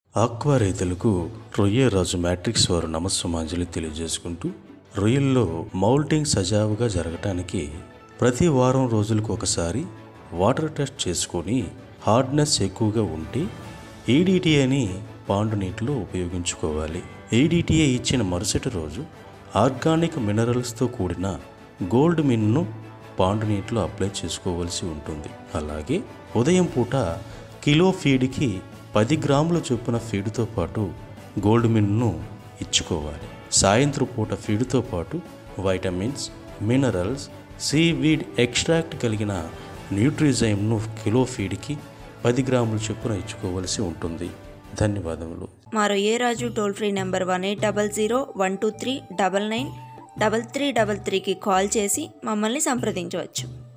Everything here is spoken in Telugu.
ఆక్వా రైతులకు రొయ్య రాజు మ్యాట్రిక్స్ వారు నమస్సుమాంజలి తెలియజేసుకుంటూ రొయ్యల్లో మౌల్టింగ్ సజావుగా జరగటానికి ప్రతి వారం రోజులకు ఒకసారి వాటర్ టెస్ట్ చేసుకొని హార్డ్నెస్ ఎక్కువగా ఉంటే ఏడిటిఐని పాండు నీటిలో ఉపయోగించుకోవాలి ఏడిటిఐ ఇచ్చిన మరుసటి రోజు ఆర్గానిక్ మినరల్స్తో కూడిన గోల్డ్ మిన్ను పాండు నీటిలో అప్లై చేసుకోవాల్సి ఉంటుంది అలాగే ఉదయం పూట కిలో ఫీడ్కి పది గ్రాముల చొప్పున ఫీడ్తో పాటు గోల్డ్ మిన్ను ఇచ్చుకోవాలి సాయంత్రం పూట ఫీడ్తో పాటు వైటమిన్స్ మినరల్స్ సీవీడ్ ఎక్స్ట్రాక్ట్ కలిగిన న్యూట్రిజైమ్ను కిలో ఫీడ్కి పది గ్రాముల చొప్పున ఇచ్చుకోవలసి ఉంటుంది ధన్యవాదములు మా Royyaraju toll free number one eight double zero one two three double nine double three double త్రీకి కాల్ చేసి మమ్మల్ని సంప్రదించవచ్చు